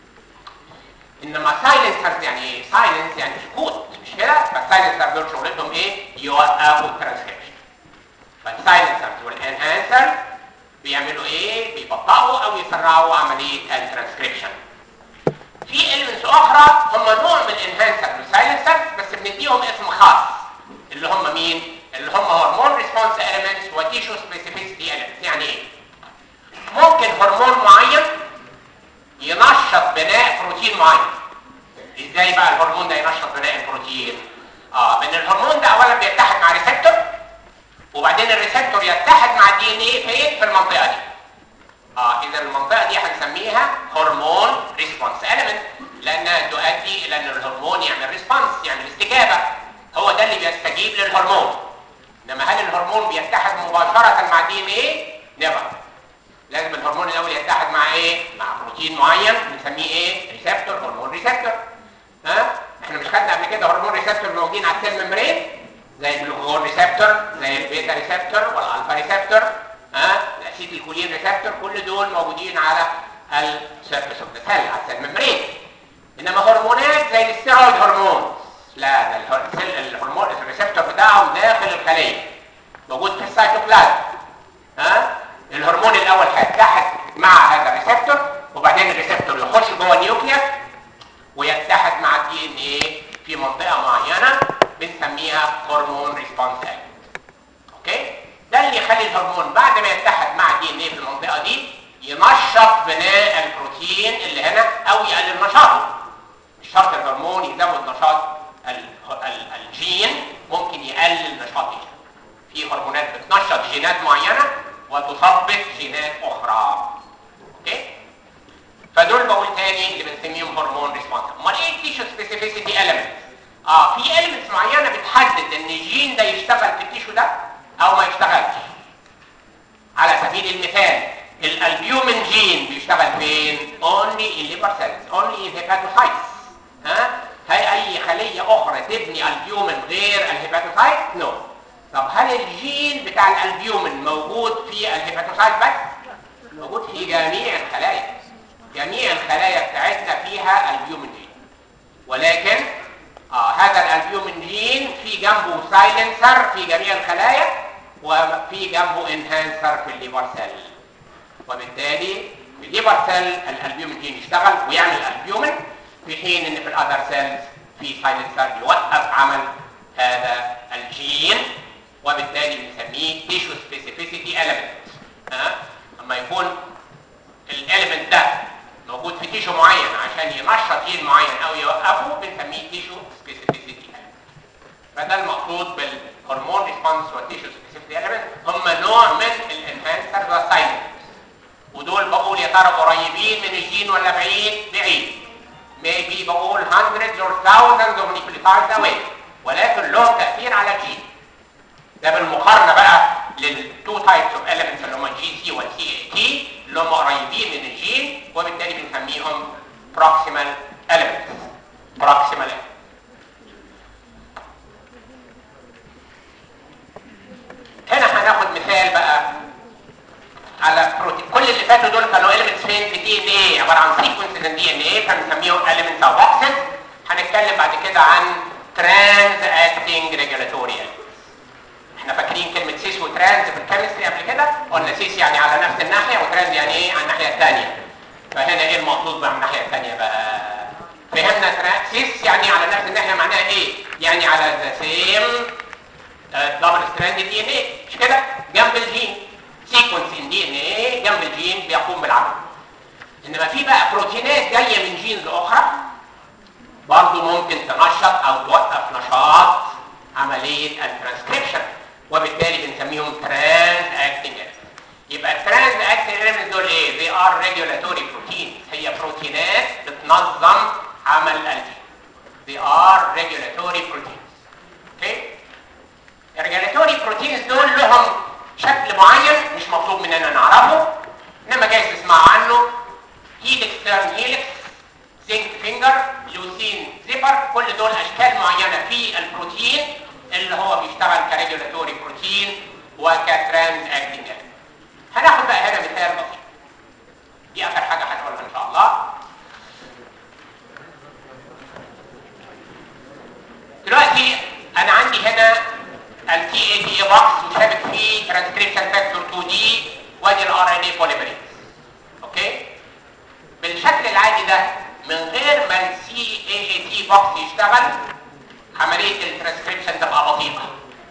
انما سايلنسرز يعني ايه سايلنس يعني سكوت مش كده فالسايلنسر دول شغلتهم ايه يوقفوا الترانسكريبشن فالسايلنسرز والانهانسرز بيعملوا ايه بيبطئوا او يسرعوا عمليه الترانسكريبشن في المنتس اخرى هم نوع من الانهانسر والسايلنسر بس بنديهم اسم خاص اللي هم مين اللي هم هرمون ريسبونس اليمنتس وتيشو سبيسيفيسيتي اليمنتس يعني ايه ممكن هرمون معين ينشط بناء بروتين معين ازاي بقى الهرمون ده ينشط بناء البروتين اه من الهرمون ده اولا بيتحد مع ريسبتور وبعدين الريسبتور يتحد مع الدي ان ايه فين في المنطقه دي اه اذا المنطقه دي هنسميها هرمون ريسبونس اليمنت لانها تؤدي الى ان الهرمون يعمل ريسبونس يعمل استجابه هو ده اللي بيستجيب للهرمون انما هل الهرمون بيتحد مباشره مع الدي ان ايه نيفر لازم الهرمون الاول يتحد مع ايه مع بروتين معين بنسميه ايه ريسبتور هرمون ريسبتور ها احنا مش خدنا قبل كده هرمون ريسبتور موجودين على السيل ممبرين زي الجلوكوجون ريسبتور زي البيتا ريسبتور والالفا ريسبتور ها الاسيد الكولين ريسبتور كل دول موجودين على السيرفيس اوف ذا سيل على السيل ممبرين انما هرمونات زي الستيرويد هرمون لا ده الهر- السيل- الهرمون الريسبتور بتاعهم داخل الخليه موجود في السيتوبلازم ها الهرمون الاول هيتحد مع هذا الريسبتور وبعدين الريسبتور يخش جوه النيوكليوس ويتحد مع الدي ان ايه في منطقه معينه بنسميها هرمون ريسبونس اوكي ده اللي يخلي الهرمون بعد ما يتحد مع الدي ان ايه في المنطقه دي ينشط بناء البروتين اللي هنا او يقلل نشاطه مش شرط الهرمون يزود نشاط ال- ال- الجين ممكن يقلل نشاط الجين في هرمونات بتنشط جينات معينه وتثبط جينات اخرى اوكي فدول بقول تاني اللي بنسميهم هرمون ريسبونس امال ايه التيشو سبيسيفيسيتي اليمنت اه في اليمنتس معينه بتحدد ان الجين ده يشتغل في التيشو ده او ما يشتغلش على سبيل المثال الالبيومين جين بيشتغل فين اونلي ان ليبر سيلز اونلي ان هيباتوسايتس ها هل اي خليه اخرى تبني البيومين غير الهيباتوسايت نو طب هل الجين بتاع الالبيومين موجود في الهيباتوسايت بس موجود في جميع الخلايا جميع الخلايا بتاعتنا فيها البيومين جين ولكن آه هذا الالبيومين جين في جنبه سايلنسر في جميع الخلايا وفي جنبه انهانسر في الليبر سيل وبالتالي في الليبر سيل الالبيومين جين يشتغل ويعمل البيومين في حين ان في الاذر سيلز في سايلنسر يوقف عمل هذا الجين وبالتالي بنسميه تيشو سبيسيفيسيتي element ها اما يكون الاليمنت ده موجود في تيشو معين عشان ينشط جين معين او يوقفه بنسميه تيشو سبيسيفيسيتي element فده المقصود بالهرمون ريسبونس والتيشو سبيسيفيك element هم نوع من الانهانسر والسايلنت ودول بقول يا ترى قريبين من الجين ولا بعيد بعيد maybe بقول hundreds or thousands of nucleotides away ولكن لهم تأثير على الجين ده بالمقارنة بقى للتو تايبس اوف elements اللي هم الجي سي والسي اي تي اللي هم قريبين من الجين وبالتالي بنسميهم proximal elements proximal elements هنا هناخد مثال بقى على بروتين كل اللي فاتوا دول كانوا elements فين في دي ان ايه عباره عن sequences in دي ان ايه فبنسميهم elements او boxes هنتكلم بعد كده عن trans acting regulatory elements احنا فاكرين كلمه سيس وترانز في الكيمستري قبل كده قلنا سيس يعني على نفس الناحيه وترانز يعني ايه على الناحيه الثانيه فهنا ايه المقصود بقى من الناحيه الثانيه بقى فهمنا ترا- سيس يعني على نفس الناحيه معناها ايه يعني على ذا سيم دبل ستراند دي ان ايه مش كده جنب الجين سيكونس ان دي ان ايه جنب الجين بيقوم بالعمل انما في بقى بروتينات جايه من جينز اخرى برضه ممكن تنشط او توقف نشاط عمليه الترانسكريبشن وبالتالي بنسميهم ترانس اكتنج يبقى الترانس اكتنج elements دول ايه؟ they are regulatory proteins هي بروتينات بتنظم عمل الجين they are regulatory proteins اوكي الريجولاتوري بروتينز دول لهم شكل معين مش مطلوب مننا نعرفه انما جايز تسمعوا عنه هيلكس تيرن هيلكس زنك فينجر لوسين زيبر كل دول اشكال معينه في البروتين اللي هو بيشتغل كريجولاتوري بروتين وكترانز اكتنج هناخد بقى هنا مثال بسيط دي اخر حاجه هنقولها ان شاء الله دلوقتي انا عندي هنا التي اي تي اي بوكس وشابك فيه ترانسكريبشن فاكتور 2 دي وادي الار ان اي بوليمريز اوكي بالشكل العادي ده من غير ما السي اي اي تي بوكس يشتغل عمليه الترانسكريبشن تبقى بطيئه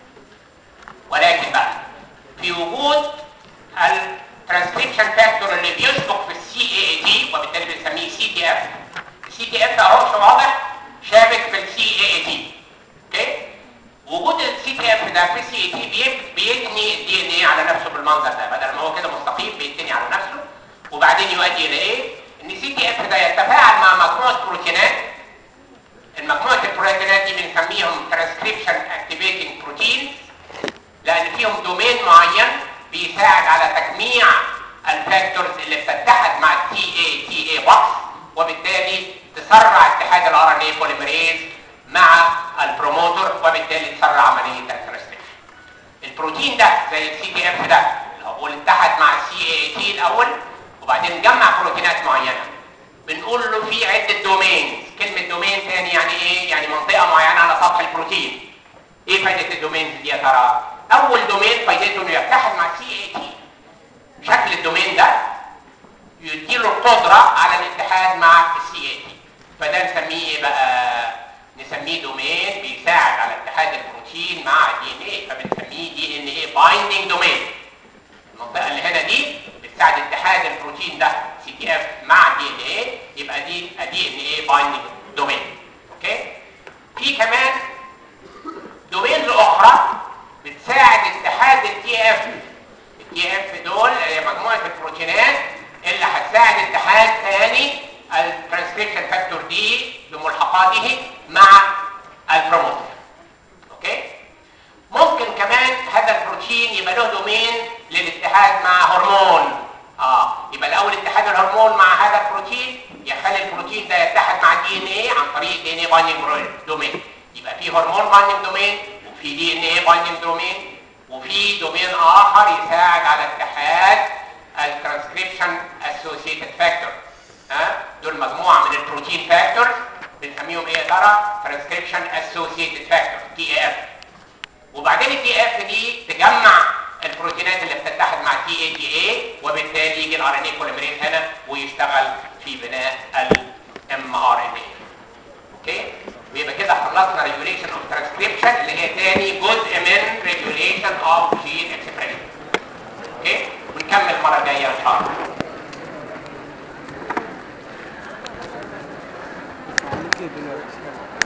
ولكن بقى في وجود الترانسكريبشن فاكتور اللي بيشبك في السي اي اي تي وبالتالي بنسميه سي تي اف السي تي اف اهو شو واضح شابك في السي اي اي تي اوكي وجود السي تي اف ده في السي اي تي بيتني الدي ان اي على نفسه بالمنظر ده بدل ما هو كده مستقيم بيتني على نفسه وبعدين يؤدي الى ايه؟ ان السي تي اف ده يتفاعل مع مجموعه بروتينات المجموعه البروتينات دي بنسميهم ترانسكريبشن اكتيفيتنج بروتينز لان فيهم دومين معين بيساعد على تجميع الفاكتورز اللي بتتحد مع التي اي تي اي بوكس وبالتالي تسرع اتحاد الار ان اي بوليمريز مع البروموتور وبالتالي تسرع عمليه الترانسكريبشن. البروتين ده زي السي تي اف ده اللي هو اتحد مع السي اي تي الاول وبعدين جمع بروتينات معينه. بنقول له في عده دومينز، كلمه دومين تاني يعني ايه؟ يعني منطقه معينه على سطح البروتين. ايه فائده الدومينز دي يا ترى؟ اول دومين فائدته انه يتحد مع السي اي تي. شكل الدومين ده يديله القدره على الاتحاد مع السي اي تي. فده نسميه ايه بقى؟ نسميه دومين بيساعد على اتحاد البروتين مع الدي ان ايه فبنسميه دي ان ايه بايندينج دومين المنطقه اللي هنا دي بتساعد اتحاد البروتين ده سي تي اف مع الدي ان ايه يبقى دي دي ان ايه بايندينج دومين اوكي في كمان دومينز اخرى بتساعد اتحاد التي اف التي اف دول هي مجموعه البروتينات اللي هتساعد اتحاد ثاني الترانسكريبشن فاكتور دي بملحقاته مع البروموتر اوكي ممكن كمان هذا البروتين يبقى له دومين للاتحاد مع هرمون اه يبقى الاول اتحاد الهرمون مع هذا البروتين يخلي البروتين ده يتحد مع الدي ان ايه عن طريق دي ان ايه بايندينج دومين يبقى في هرمون بايندينج دومين وفي دي ان ايه بايندينج دومين وفي دومين اخر يساعد على اتحاد الترانسكريبشن اسوسييتد فاكتور ها دول مجموعه من البروتين فاكتورز بنسميهم ايه يا ترى ترانسكريبشن اسوسييتد فاكتور تي اف وبعدين التي اف دي تجمع البروتينات اللي بتتحد مع تي اي تي اي وبالتالي يجي الار ان اي بوليمريز هنا ويشتغل في بناء الام ار ان اي اوكي ويبقى كده خلصنا ريجوليشن اوف ترانسكريبشن اللي هي تاني جزء من ريجوليشن اوف جين اكسبريشن اوكي ونكمل المره الجايه ان شاء الله عليك ايه دلوقتي